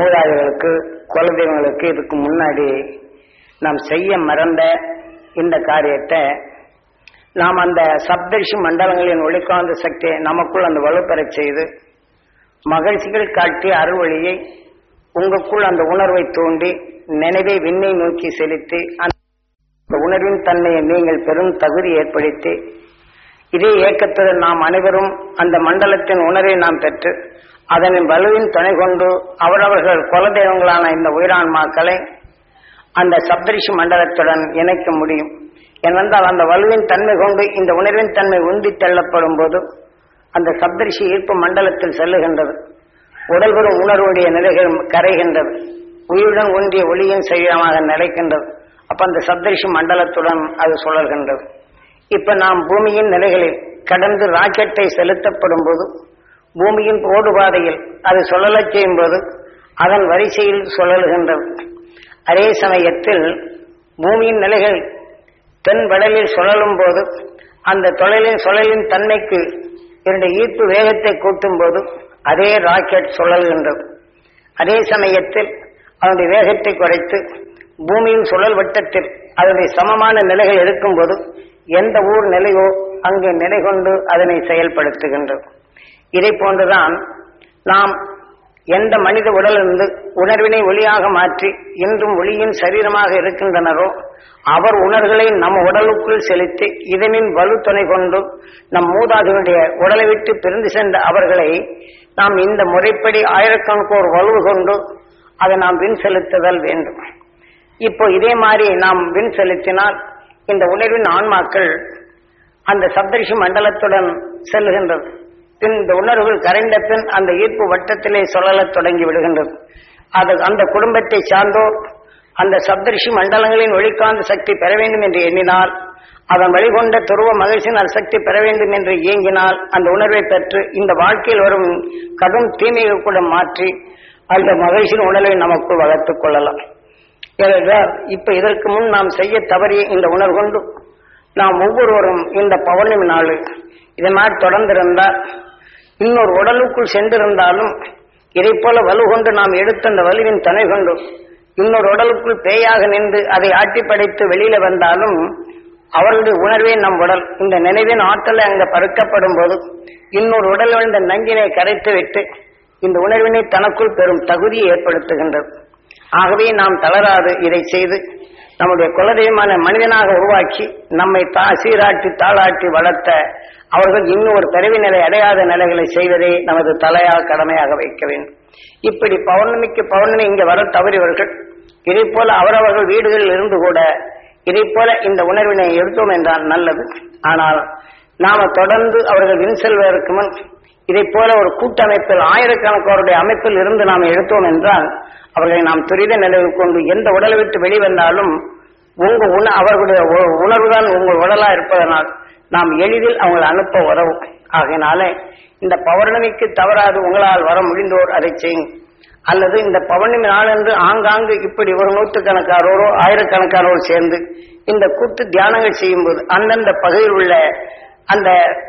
மூதாதைகளுக்கு குலதெய்வங்களுக்கு இதுக்கு முன்னாடி நாம் செய்ய மறந்த இந்த காரியத்தை நாம் அந்த சப்தரிஷி மண்டலங்களின் ஒளிக்காந்த சக்தியை நமக்குள் அந்த வலுப்பெறச் செய்து மகிழ்ச்சிகள் காட்டிய அருள்வழியை உங்களுக்குள் அந்த உணர்வை தூண்டி நினைவை விண்ணை நோக்கி செலுத்தி அந்த உணர்வின் தன்மையை நீங்கள் பெரும் தகுதி ஏற்படுத்தி இதே இயக்கத்துடன் நாம் அனைவரும் அந்த மண்டலத்தின் உணர்வை நாம் பெற்று அதனின் வலுவின் துணை கொண்டு அவரவர்கள் குலதெய்வங்களான இந்த உயிரான்மாக்களை அந்த சப்தரிஷி மண்டலத்துடன் இணைக்க முடியும் ஏனென்றால் அந்த வலுவின் தன்மை கொண்டு இந்த உணர்வின் தன்மை உந்தி தள்ளப்படும் போது அந்த சப்தரிஷி ஈர்ப்பு மண்டலத்தில் செல்லுகின்றது உடல்பெறும் உணர்வுடைய நிலைகள் கரைகின்றது உயிருடன் ஒன்றிய ஒளியின் சரீரமாக நிலைக்கின்றது அப்ப அந்த சப்தரிஷி மண்டலத்துடன் அது சுழல்கின்றது இப்ப நாம் பூமியின் நிலைகளில் கடந்து ராக்கெட்டை செலுத்தப்படும் போது பூமியின் ஓடுபாதையில் அது சுழலச் செய்யும் போது அதன் வரிசையில் சுழல்கின்றது அதே சமயத்தில் பூமியின் நிலைகள் தென் வடலில் சுழலும் போது அந்த தொழிலின் சுழலின் தன்மைக்கு இரண்டு ஈர்ப்பு வேகத்தை கூட்டும் போது அதே ராக்கெட் சுழல்கின்றது அதே சமயத்தில் அதனுடைய வேகத்தை குறைத்து பூமியின் சுழல் வட்டத்தில் அதனுடைய சமமான நிலைகள் இருக்கும்போது எந்த ஊர் நிலையோ அங்கு நிலை கொண்டு அதனை செயல்படுத்துகின்றது இதை போன்றுதான் நாம் எந்த மனித உடலிருந்து உணர்வினை ஒளியாக மாற்றி இன்றும் ஒளியின் சரீரமாக இருக்கின்றனரோ அவர் உணர்வுகளை நம் உடலுக்குள் செலுத்தி இதனின் வலு துணை கொண்டு நம் மூதாதையுடைய உடலை விட்டு பிரிந்து சென்ற அவர்களை நாம் இந்த முறைப்படி ஆயிரக்கணக்கோர் வலு கொண்டு அதை நாம் வின் செலுத்துதல் வேண்டும் இப்போ இதே மாதிரி நாம் வின் செலுத்தினால் இந்த உணர்வின் ஆன்மாக்கள் அந்த சப்தரிஷி மண்டலத்துடன் செல்லுகின்றது பின் இந்த உணர்வுகள் கரைந்த பின் அந்த ஈர்ப்பு வட்டத்திலே சுழலத் தொடங்கி விடுகின்றது அது அந்த குடும்பத்தை சார்ந்தோர் அந்த சப்தரிஷி மண்டலங்களின் ஒளிக்காந்த சக்தி பெற வேண்டும் என்று எண்ணினால் அதன் வழிகொண்ட துருவ மகிழ்ச்சியின் சக்தி பெற வேண்டும் என்று இயங்கினால் அந்த உணர்வை பெற்று இந்த வாழ்க்கையில் வரும் கடும் தீமைகள் கூட மாற்றி அந்த மகிழ்ச்சியின் உணர்வை நமக்குள் வளர்த்துக் கொள்ளலாம் ஏனென்றால் இப்ப இதற்கு முன் நாம் செய்ய தவறிய இந்த உணர்வு கொண்டு நாம் ஒவ்வொருவரும் இந்த பௌர்ணமி நாள் இதை மாதிரி தொடர்ந்திருந்தால் இன்னொரு உடலுக்குள் சென்றிருந்தாலும் இதை போல வலு கொண்டு நாம் எடுத்த அந்த வலுவின் துணை கொண்டு இன்னொரு உடலுக்குள் பேயாக நின்று அதை ஆட்டி படைத்து வெளியில வந்தாலும் அவர்களுடைய உணர்வே நம் உடல் இந்த நினைவின் ஆற்றலை அங்க பறக்கப்படும் போது இன்னொரு உடல் இந்த நஞ்சினை கரைத்து விட்டு இந்த உணர்வினை தனக்குள் பெரும் தகுதியை ஏற்படுத்துகின்றது ஆகவே நாம் தளராது இதை செய்து நம்முடைய குலதெய்வமான மனிதனாக உருவாக்கி நம்மை தா சீராட்டி தாளாட்டி வளர்த்த அவர்கள் இன்னும் ஒரு பிறவி நிலை அடையாத நிலைகளை செய்வதே நமது தலையாக கடமையாக வைக்க வேண்டும் இப்படி பௌர்ணமிக்கு பௌர்ணமி இங்க வர தவறியவர்கள் இதை போல அவரவர்கள் வீடுகளில் இருந்து கூட இதை போல இந்த உணர்வினை எடுத்தோம் என்றால் நல்லது ஆனால் நாம தொடர்ந்து அவர்கள் வின் செல்வதற்கு முன் இதை போல ஒரு கூட்டமைப்பில் ஆயிரக்கணக்கோருடைய அமைப்பில் இருந்து நாம் எடுத்தோம் என்றால் அவர்களை நாம் துரித நிலையில் கொண்டு எந்த உடலை விட்டு வெளிவந்தாலும் உங்க உண அவர்களுடைய உ- உணர்வுதான் உங்கள் உடலா இருப்பதனால் நாம் எளிதில் அவங்களை அனுப்ப உதவும் ஆகையினாலே இந்த பௌர்ணமிக்கு தவறாது உங்களால் வர முடிந்தோர் அதை செய்யுங்க அல்லது இந்த பௌர்ணமி நாளன்று ஆங்காங்கு இப்படி ஒரு நூற்றுக்கணக்காரோரோ ஆயிரக்கணக்காரோர் சேர்ந்து இந்த கூட்டு தியானங்கள் செய்யும்போது அந்தந்த பகுதியில் உள்ள அந்த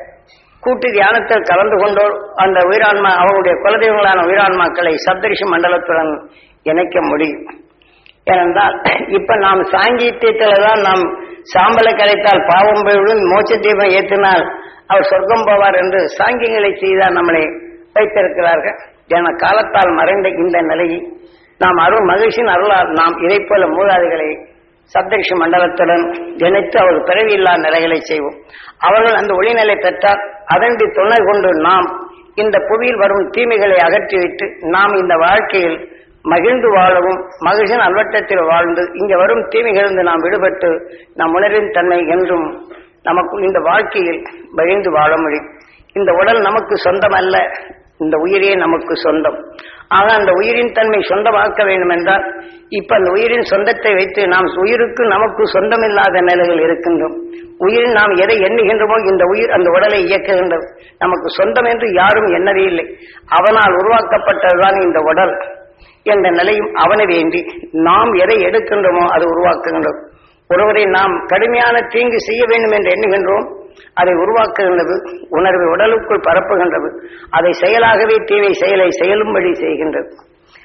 கூட்டு தியானத்தில் கலந்து கொண்டோர் அந்த உயிரான்மா அவருடைய குலதெய்வங்களான உயிரான்மாக்களை சப்தரிஷி மண்டலத்துடன் இணைக்க முடியும் ஏனென்றால் இப்ப நாம் சாங்கியத்தியத்துல தான் நாம் சாம்பலை கரைத்தால் பாவம் போய்விடும் மோட்ச தீபம் ஏற்றினால் அவர் சொர்க்கம் போவார் என்று சாங்கியங்களை செய்தால் நம்மளை வைத்திருக்கிறார்கள் என காலத்தால் மறைந்த இந்த நிலையை நாம் அருள் மகிழ்ச்சியின் அருளால் நாம் இதை போல மூதாதிகளை சப்தரிஷி மண்டலத்துடன் இணைத்து அவர் பிறவியில்லா நிலைகளை செய்வோம் அவர்கள் அந்த ஒளிநிலை பெற்றால் அதன்றி துணை கொண்டு நாம் இந்த புவியில் வரும் தீமைகளை அகற்றிவிட்டு நாம் இந்த வாழ்க்கையில் மகிழ்ந்து வாழவும் மகிழ்ச்சியின் அல்வட்டத்தில் வாழ்ந்து இங்க வரும் தீமைகளிலிருந்து நாம் விடுபட்டு நம் உணர்வின் தன்மை என்றும் நமக்கு இந்த வாழ்க்கையில் மகிழ்ந்து வாழ முடியும் இந்த உடல் நமக்கு சொந்தமல்ல இந்த உயிரே நமக்கு சொந்தம் ஆக அந்த உயிரின் தன்மை சொந்தமாக்க வேண்டும் என்றால் இப்ப அந்த உயிரின் சொந்தத்தை வைத்து நாம் உயிருக்கு நமக்கு சொந்தமில்லாத நிலைகள் இருக்கின்றோம் உயிரில் நாம் எதை எண்ணுகின்றோமோ இந்த உயிர் அந்த உடலை இயக்குகின்றது நமக்கு சொந்தம் என்று யாரும் எண்ணவே இல்லை அவனால் உருவாக்கப்பட்டதுதான் இந்த உடல் என்ற நிலையும் அவனை வேண்டி நாம் எதை எடுக்கின்றோமோ அது உருவாக்குகின்றது ஒருவரை நாம் கடுமையான தீங்கு செய்ய வேண்டும் என்று எண்ணுகின்றோம் அதை உருவாக்குகின்றது உணர்வை உடலுக்குள் பரப்புகின்றது அதை செயலாகவே தீவை செயலை செயலும்படி செய்கின்றது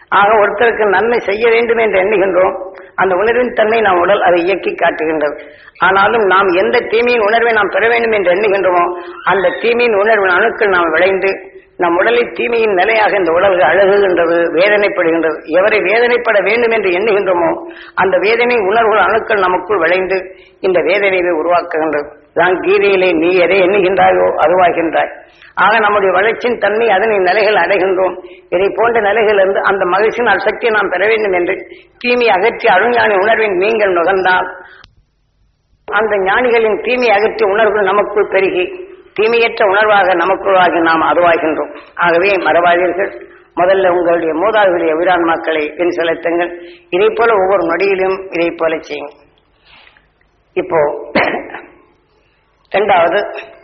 ஆக ஒருத்தருக்கு நன்மை செய்ய வேண்டும் என்று எண்ணுகின்றோம் அந்த உணர்வின் தன்மை நாம் உடல் அதை இயக்கி காட்டுகின்றது ஆனாலும் நாம் எந்த தீமையின் உணர்வை நாம் பெற வேண்டும் என்று எண்ணுகின்றோமோ அந்த தீமையின் உணர்வின் அணுக்கள் நாம் விளைந்து நம் உடலில் தீமையின் நிலையாக இந்த உடல் அழகுகின்றது வேதனைப்படுகின்றது எவரை வேதனைப்பட வேண்டும் என்று எண்ணுகின்றோமோ அந்த வேதனை உணர்வுகள் அணுக்கள் நமக்குள் விளைந்து இந்த வேதனையை உருவாக்குகின்றது தான் கீதையிலே நீ எதை எண்ணுகின்றாயோ அதுவாகின்றாய் ஆக நம்முடைய வளர்ச்சியின் தன்மை அதனை நிலைகள் அடைகின்றோம் இதை போன்ற நிலைகளிலிருந்து அந்த மகிழ்ச்சியின் சக்தியை நாம் பெற வேண்டும் என்று தீமை அகற்றி அருஞானி உணர்வின் நீங்கள் நுகர்ந்தால் அந்த ஞானிகளின் தீமை அகற்றி உணர்வு நமக்குள் பெருகி தீமையற்ற உணர்வாக நமக்குள்ளாகி நாம் அதுவாகின்றோம் ஆகவே மறவாதீர்கள் முதல்ல உங்களுடைய மூதாதையுடைய உயிரான்மாக்களை பின் செலுத்துங்கள் இதை போல ஒவ்வொரு நொடியிலும் இதை போல செய்யும் இப்போ இரண்டாவது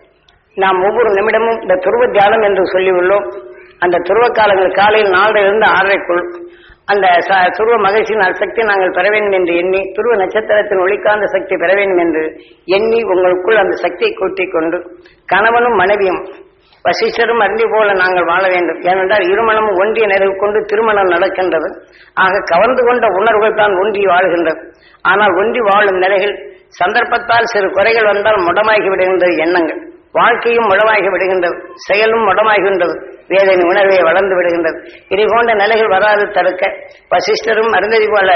நாம் ஒவ்வொரு நிமிடமும் இந்த துருவ தியானம் என்று சொல்லியுள்ளோம் அந்த துருவ காலங்கள் காலையில் நாலிலிருந்து ஆறரைக்குள் அந்த ச- துருவ மகிழ்ச்சியின் சக்தி நாங்கள் பெற வேண்டும் என்று எண்ணி துருவ நட்சத்திரத்தின் ஒளிக்காந்த சக்தி பெற வேண்டும் என்று எண்ணி உங்களுக்குள் அந்த சக்தியை கூட்டிக் கொண்டு கணவனும் மனைவியும் வசிஷ்டரும் அருந்தி போல நாங்கள் வாழ வேண்டும் ஏனென்றால் இருமணமும் ஒன்றிய நிறைவு கொண்டு திருமணம் நடக்கின்றது ஆக கவர்ந்து கொண்ட உணர்வுகள் தான் ஒன்றி வாழ்கின்றது ஆனால் ஒன்றி வாழும் நிலைகள் சந்தர்ப்பத்தால் சிறு குறைகள் வந்தால் முடமாகி விடுகின்றது எண்ணங்கள் வாழ்க்கையும் முடமாகி விடுகின்றது செயலும் முடமாகின்றது வேதனை உணர்வை வளர்ந்து விடுகின்றது இதை போன்ற நிலைகள் வராது தடுக்க வசிஷ்டரும் அருந்ததி போல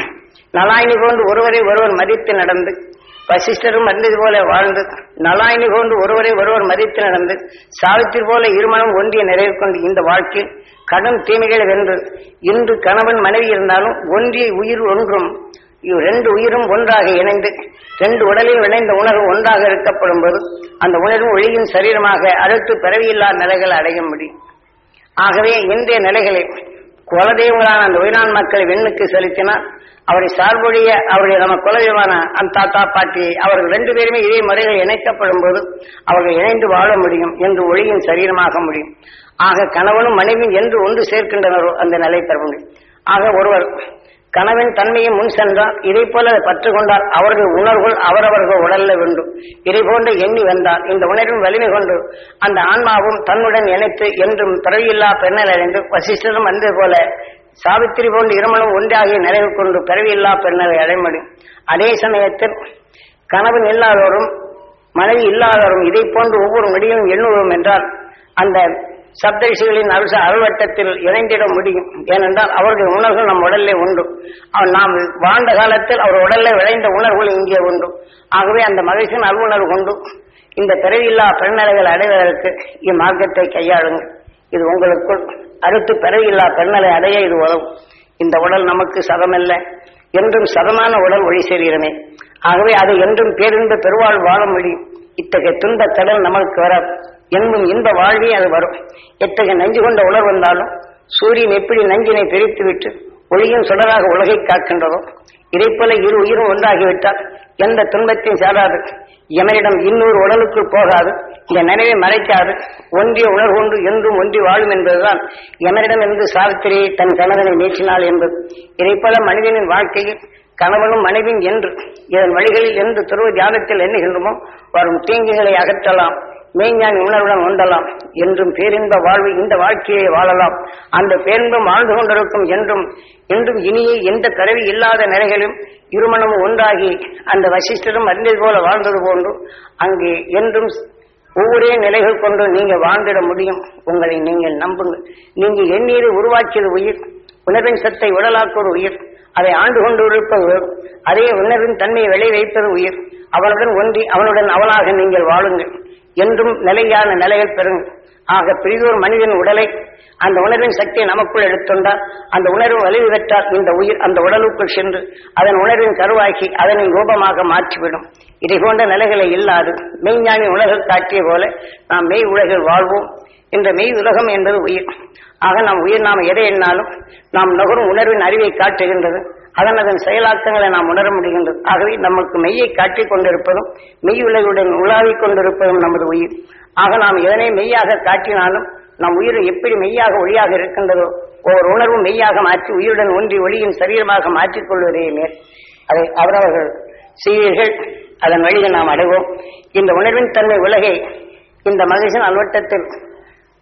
நலாயினி போன்று ஒருவரை ஒருவர் மதித்து நடந்து வசிஷ்டரும் அருந்ததி போல வாழ்ந்து நலாயினி போன்று ஒருவரை ஒருவர் மதித்து நடந்து சாவித்திரி போல இருமணம் ஒன்றிய நிறைவு கொண்டு இந்த வாழ்க்கையில் கடும் தீமைகளை வென்று இன்று கணவன் மனைவி இருந்தாலும் ஒன்றிய உயிர் ஒன்றும் இவ் ரெண்டு உயிரும் ஒன்றாக இணைந்து ரெண்டு உடலில் இணைந்த உணர்வு ஒன்றாக இருக்கப்படும் போது அந்த உணர்வு ஒளியின் சரீரமாக அடுத்து பிறவியில்லா நிலைகள் அடைய முடியும் ஆகவே இன்றைய நிலைகளில் குலதெய்வங்களான அந்த உயிரான் மக்களை வெண்ணுக்கு செலுத்தினால் அவரை சார்புடைய அவருடைய நம்ம குலதெய்வமான அந்த தாத்தா பாட்டி அவர்கள் ரெண்டு பேருமே இதே முறையில் இணைக்கப்படும் போது அவர்கள் இணைந்து வாழ முடியும் என்று ஒளியின் சரீரமாக முடியும் ஆக கணவனும் மனைவியும் என்று ஒன்று சேர்க்கின்றனரோ அந்த நிலை பெற முடியும் ஆக ஒருவர் கனவின் தன்மையை முன் சென்றால் இதை போல பற்று கொண்டால் அவர்கள் உணர்வுகள் அவரவர்கள் உடல்ல வேண்டும் இதை போன்ற எண்ணி வந்தால் இந்த உணர்வின் வலிமை கொண்டு அந்த ஆன்மாவும் தன்னுடன் இணைத்து என்றும் பிறவியில்லா பெண்ணல் அடைந்து வசிஷ்டரும் வந்தது போல சாவித்திரி போன்ற இருமலும் ஒன்றாகி நிறைவு கொண்டு பிறவியில்லா பெண்ணலை அடைய முடியும் அதே சமயத்தில் கணவன் இல்லாதவரும் மனைவி இல்லாதவரும் இதை போன்று ஒவ்வொரு நொடியும் எண்ணுவோம் என்றால் அந்த சப்தரிஷிகளின் அருச அருள்வட்டத்தில் இணைந்திட முடியும் ஏனென்றால் அவருடைய உணர்வுகள் நம் உடலிலே உண்டு அவர் நாம் வாழ்ந்த காலத்தில் அவர் உடலில் விளைந்த உணர்வுகள் இங்கே உண்டு ஆகவே அந்த மகிழ்ச்சியின் அருளுணர்வு கொண்டு இந்த பிறவியில்லா பெருநிலைகள் அடைவதற்கு இம்மார்க்கத்தை கையாளுங்கள் இது உங்களுக்குள் அடுத்து பிறவியில்லா பெருநிலை அடைய இது உதவும் இந்த உடல் நமக்கு சதமல்ல என்றும் சதமான உடல் ஒளி சரீரமே ஆகவே அது என்றும் பேரின்ப பெருவாழ் வாழ முடியும் இத்தகைய துன்ப கடல் நமக்கு வர என்பும் இந்த வாழ்வே அது வரும் எத்தகைய நஞ்சு கொண்ட உணர்வு வந்தாலும் சூரியன் எப்படி நஞ்சினை பிரித்து விட்டு ஒளியும் சுடராக உலகை காக்கின்றதோ இதைப்போல இரு உயிரும் ஒன்றாகிவிட்டால் எந்த துன்பத்தையும் சாராது எமனிடம் இன்னொரு உடலுக்குள் போகாது இந்த நினைவை மறைக்காது ஒன்றிய உணர்வுண்டு என்றும் ஒன்றி வாழும் என்பதுதான் எமனிடம் இருந்து சாவித்திரியை தன் கணவனை நீச்சினாள் என்பது இதைப்போல மனிதனின் வாழ்க்கையில் கணவனும் மனைவியும் என்று இதன் வழிகளில் என்று துருவ தியானத்தில் எண்ணுகின்றமோ வரும் தீங்குகளை அகற்றலாம் மெய்ஞானி உணர்வுடன் உண்டலாம் என்றும் பேரின்ப வாழ்வு இந்த வாழ்க்கையை வாழலாம் அந்த பேரின்பம் வாழ்ந்து கொண்டிருக்கும் என்றும் என்றும் இனியே எந்த கருவி இல்லாத நிலைகளிலும் இருமணமும் ஒன்றாகி அந்த வசிஷ்டரும் அறிந்தது போல வாழ்ந்தது போன்று அங்கே என்றும் ஒவ்வொரே நிலைகள் கொண்டு நீங்க வாழ்ந்திட முடியும் உங்களை நீங்கள் நம்புங்கள் நீங்க எண்ணீரை உருவாக்கியது உயிர் உணர்வின் சத்தை உடலாக்குவது உயிர் அதை ஆண்டு கொண்டு இருப்பது அதே உணர்வின் தன்மையை விளை வைப்பது உயிர் அவனுடன் ஒன்றி அவனுடன் அவனாக நீங்கள் வாழுங்கள் என்றும் நிலையான நிலையில் பெறுங்கள் ஆக பிரிதோர் மனிதன் உடலை அந்த உணர்வின் சக்தியை நமக்குள் எடுத்துண்டால் அந்த உணர்வு வலிவு பெற்றால் இந்த உயிர் அந்த உடலுக்குள் சென்று அதன் உணர்வின் கருவாக்கி அதனை ரூபமாக மாற்றிவிடும் இதை போன்ற நிலைகளை இல்லாது மெய்ஞானி உலகில் காட்டிய போல நாம் மெய் உலகில் வாழ்வோம் இந்த மெய் உலகம் என்பது உயிர் ஆக நாம் உயிர் நாம் எதை எண்ணாலும் நாம் நுகரும் உணர்வின் அறிவை காட்டுகின்றது அதன் அதன் செயலாக்கங்களை நாம் உணர முடிகின்றது ஆகவே நமக்கு மெய்யை காட்டிக் கொண்டிருப்பதும் மெய் உலகுடன் உலாவிக் கொண்டிருப்பதும் நமது உயிர் ஆக நாம் எதனை மெய்யாக காட்டினாலும் நம் உயிர் எப்படி மெய்யாக ஒளியாக இருக்கின்றதோ ஒவ்வொரு உணர்வும் மெய்யாக மாற்றி உயிருடன் ஒன்றி ஒளியின் சரீரமாக மாற்றிக் கொள்வதே மேல் அதை அவரவர்கள் செய்வீர்கள் அதன் வழியில் நாம் அடைவோம் இந்த உணர்வின் தன்மை உலகை இந்த மகிழ்ச்சியின் அல்வட்டத்தில்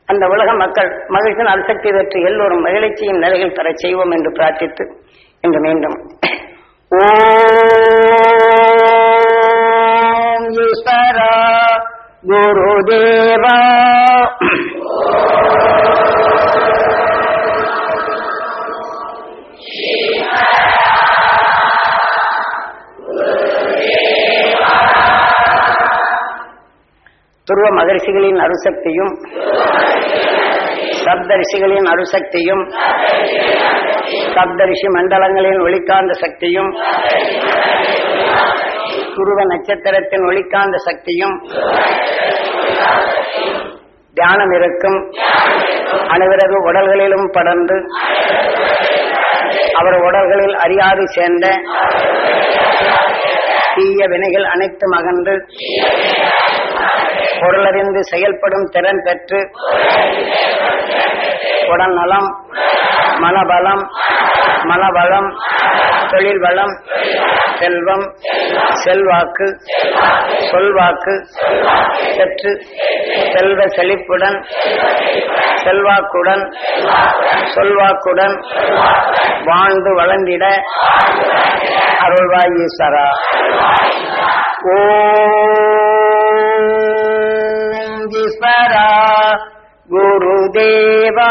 அந்த உலக மக்கள் மகிழ்ச்சியின் அரிசக்தி பெற்று எல்லோரும் மகிழ்ச்சியும் நிலைகள் தர செய்வோம் என்று பிரார்த்தித்து இன்று மீண்டும் ஓம் ஈஸ்வரா குருதேவா துருவ மகரிஷிகளின் அருசக்தியும் சப்தரிஷிகளின் அருசக்தியும் சப்தரிஷி மண்டலங்களின் ஒளிக்காந்த சக்தியும் துருவ நட்சத்திரத்தின் ஒளிக்காந்த சக்தியும் தியானம் இருக்கும் அனைவரது உடல்களிலும் படர்ந்து அவர் உடல்களில் அறியாது சேர்ந்த தீய வினைகள் அனைத்தும் அகன்று பொருளறிந்து செயல்படும் திறன் பெற்று உடல் நலம் மனபலம் மனவளம் தொழில் வளம் செல்வம் செல்வாக்கு சொல்வாக்கு பெற்று செல்வ செழிப்புடன் செல்வாக்குடன் சொல்வாக்குடன் வாழ்ந்து வளர்ந்திட அருள்வாய் ஈஸ்வரா ஓம் ஈஸ்வரா குருதேவா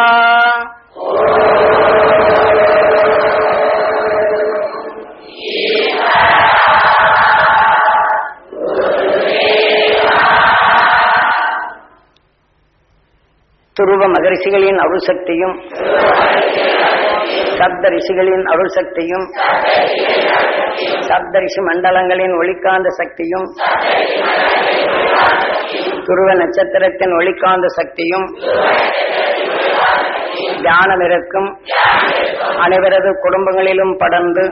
துருவ மகரிஷிகளின் அருள் சக்தியும் சப்த ரிஷிகளின் அருள் சக்தியும் சப்த ரிஷி மண்டலங்களின் ஒளிக்காந்த சக்தியும் துருவ நட்சத்திரத்தின் ஒளிக்காந்த சக்தியும் தியானம் இருக்கும் அனைவரது குடும்பங்களிலும் படர்ந்து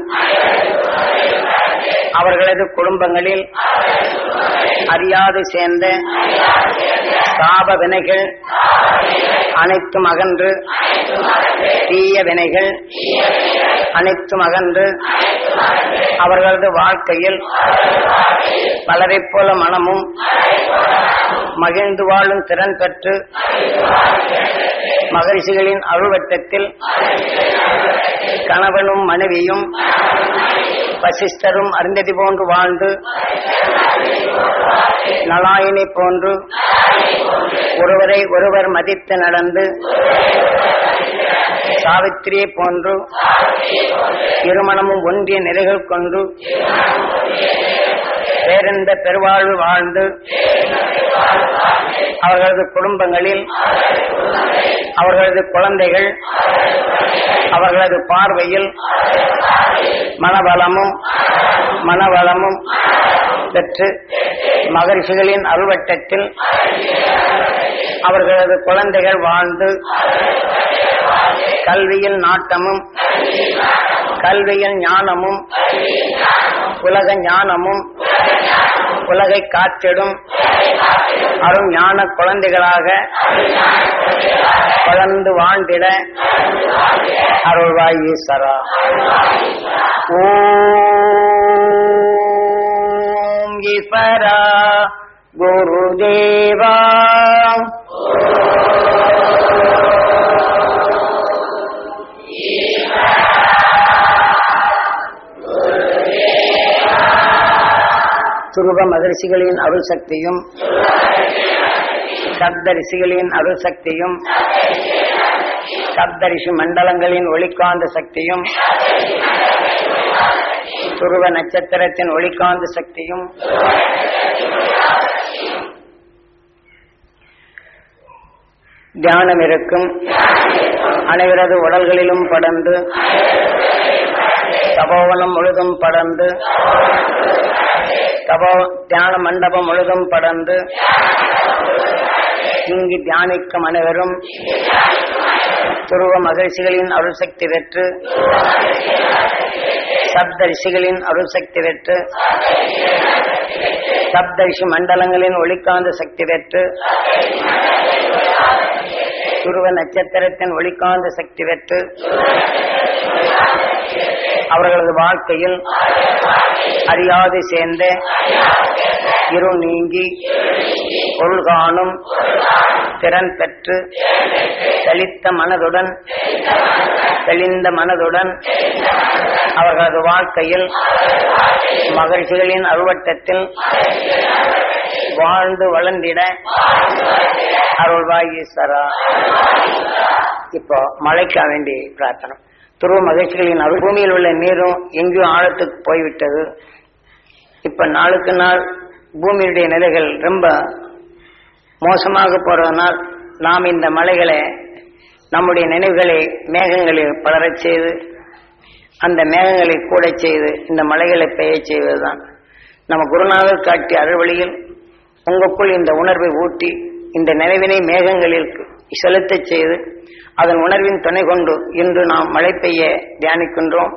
அவர்களது குடும்பங்களில் அறியாது சேர்ந்த சாப வினைகள் அனைத்தும் அகன்று தீய வினைகள் அனைத்தும் அகன்று அவர்களது வாழ்க்கையில் பலரைப் போல மனமும் மகிழ்ந்து வாழும் திறன் பெற்று மகரிஷிகளின் அருள்வட்டத்தில் கணவனும் மனைவியும் வசிஷ்டரும் அருந்ததி போன்று வாழ்ந்து நலாயினி போன்று ஒருவரை ஒருவர் மதித்து நடந்து சாவித்திரியை போன்று இருமணமும் ஒன்றிய நிலைகள் கொண்டு பேரந்த பெருவாழ்வு வாழ்ந்து அவர்களது குடும்பங்களில் அவர்களது குழந்தைகள் அவர்களது பார்வையில் மனபலமும் மனவளமும் பெற்று மகரிஷிகளின் அருள்வட்டத்தில் அவர்களது குழந்தைகள் வாழ்ந்து கல்வியில் நாட்டமும் கல்வியில் ஞானமும் உலக ஞானமும் உலகை காத்திடும் அரும் ஞான குழந்தைகளாக வளர்ந்து வாழ்ந்திட அருள்வாய் ஈஸ்வரா ஓம் ஈஸ்வரா குருதேவா துருவ மகரிஷிகளின் அருள் சக்தியும் சப்த ரிஷிகளின் அருள் சக்தியும் சப்த ரிஷி மண்டலங்களின் ஒளிக்காந்த சக்தியும் துருவ நட்சத்திரத்தின் ஒளிக்காந்த சக்தியும் தியானம் இருக்கும் அனைவரது உடல்களிலும் படர்ந்து தபோவனம் முழுதும் படர்ந்து தபோ தியான மண்டபம் முழுதும் படர்ந்து இங்கு தியானிக்கும் அனைவரும் துருவ மகிழ்ச்சிகளின் அருள் சக்தி பெற்று சப்த ரிஷிகளின் அருள் சக்தி பெற்று சப்த ரிஷி மண்டலங்களின் ஒளிக்காந்த சக்தி பெற்று துருவ நட்சத்திரத்தின் ஒளிக்காந்த சக்தி பெற்று அவர்களது வாழ்க்கையில் அறியாது சேர்ந்த இருள் நீங்கி பொருள் காணும் திறன் பெற்று தெளித்த மனதுடன் தெளிந்த மனதுடன் அவர்களது வாழ்க்கையில் மகிழ்ச்சிகளின் அருவட்டத்தில் வாழ்ந்து வளர்ந்திட அருள்வாய் ஈஸ்வரா இப்போ மழைக்காக வேண்டி பிரார்த்தனை துருவ மகிழ்ச்சிகளின் அருள் பூமியில் உள்ள நீரும் எங்கேயோ ஆழத்துக்கு போய்விட்டது இப்ப நாளுக்கு நாள் பூமியுடைய நிலைகள் ரொம்ப மோசமாக போறதனால் நாம் இந்த மலைகளை நம்முடைய நினைவுகளை மேகங்களில் பலரச் செய்து அந்த மேகங்களை கூட செய்து இந்த மலைகளை பெய்யச் செய்வதுதான் நம்ம குருநாதர் காட்டிய அறுவழியில் உங்களுக்குள் இந்த உணர்வை ஊட்டி இந்த நினைவினை மேகங்களில் செலுத்தச் செய்து அதன் உணர்வின் துணை கொண்டு இன்று நாம் மழை பெய்ய தியானிக்கின்றோம்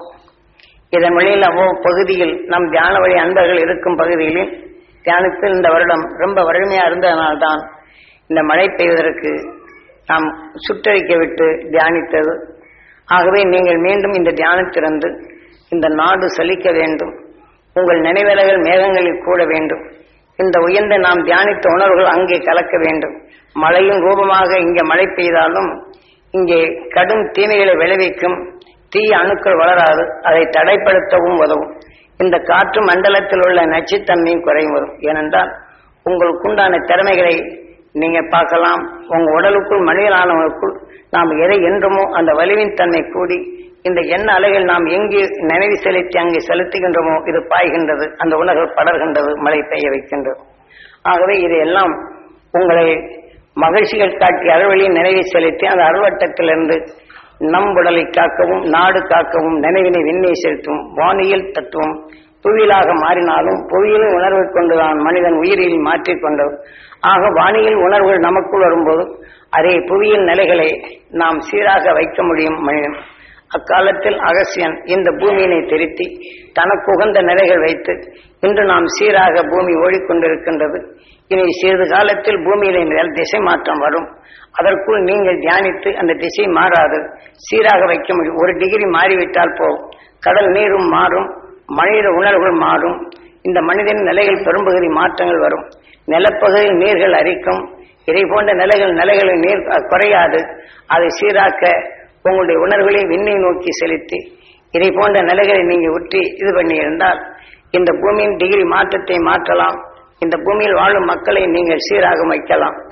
இதன் வழியில் அவ்வளவு பகுதியில் நம் தியான வழி அன்பர்கள் இருக்கும் பகுதிகளில் தியானத்தில் இந்த வருடம் ரொம்ப வறுமையா இருந்ததனால்தான் இந்த மழை பெய்வதற்கு நாம் சுற்றறிக்க விட்டு தியானித்தது ஆகவே நீங்கள் மீண்டும் இந்த தியானத்திலிருந்து இந்த நாடு செழிக்க வேண்டும் உங்கள் நினைவலைகள் மேகங்களில் கூட வேண்டும் இந்த உயர்ந்த நாம் தியானித்த உணர்வுகள் அங்கே கலக்க வேண்டும் மழையின் ரூபமாக இங்கே மழை பெய்தாலும் இங்கே கடும் தீமைகளை விளைவிக்கும் தீய அணுக்கள் வளராது அதை தடைப்படுத்தவும் உதவும் இந்த காற்று மண்டலத்தில் உள்ள நச்சுத்தன்மையும் குறையும் வரும் ஏனென்றால் உங்களுக்குண்டான திறமைகளை நீங்க பார்க்கலாம் உங்க உடலுக்குள் மனிதனானவனுக்குள் நாம் எதை என்றுமோ அந்த வலிவின் தன்மை கூடி இந்த எண்ண அலைகள் நாம் எங்கே நினைவு செலுத்தி அங்கே செலுத்துகின்றோமோ இது பாய்கின்றது அந்த உணர்வு படர்கின்றது மழை பெய்ய வைக்கின்றது ஆகவே இதையெல்லாம் உங்களை மகிழ்ச்சிகள் காட்டி அறுவழியின் நினைவை செலுத்தி அந்த அறுவட்டத்திலிருந்து நம் உடலை காக்கவும் நாடு காக்கவும் நினைவினை விண்ணை செலுத்தும் வானியல் தத்துவம் புவியிலாக மாறினாலும் புவியிலும் உணர்வை கொண்டுதான் மனிதன் உயிரில் மாற்றிக்கொண்டது ஆக வானியல் உணர்வுகள் நமக்குள் வரும்போது அதே புவியின் நிலைகளை நாம் சீராக வைக்க முடியும் மனிதன் அக்காலத்தில் அகசியன் இந்த பூமியினை திருத்தி தனக்கு உகந்த நிலைகள் வைத்து இன்று நாம் சீராக பூமி ஓடிக்கொண்டிருக்கின்றது இனி சிறிது காலத்தில் பூமியில திசை மாற்றம் வரும் அதற்குள் நீங்கள் தியானித்து அந்த திசை மாறாது சீராக வைக்க முடியும் ஒரு டிகிரி மாறிவிட்டால் போகும் கடல் நீரும் மாறும் மனித உணர்வுகள் மாறும் இந்த மனிதன் நிலைகள் பெரும்பகுதி மாற்றங்கள் வரும் நிலப்பகுதியில் நீர்கள் அரிக்கும் இதை போன்ற நிலைகள் நிலைகளில் நீர் குறையாது அதை சீராக்க உங்களுடைய உணர்வுகளை விண்ணை நோக்கி செலுத்தி இதை போன்ற நிலைகளை நீங்க உற்றி இது பண்ணி இருந்தால் இந்த பூமியின் டிகிரி மாற்றத்தை மாற்றலாம் இந்த பூமியில் வாழும் மக்களை நீங்கள் சீராக வைக்கலாம்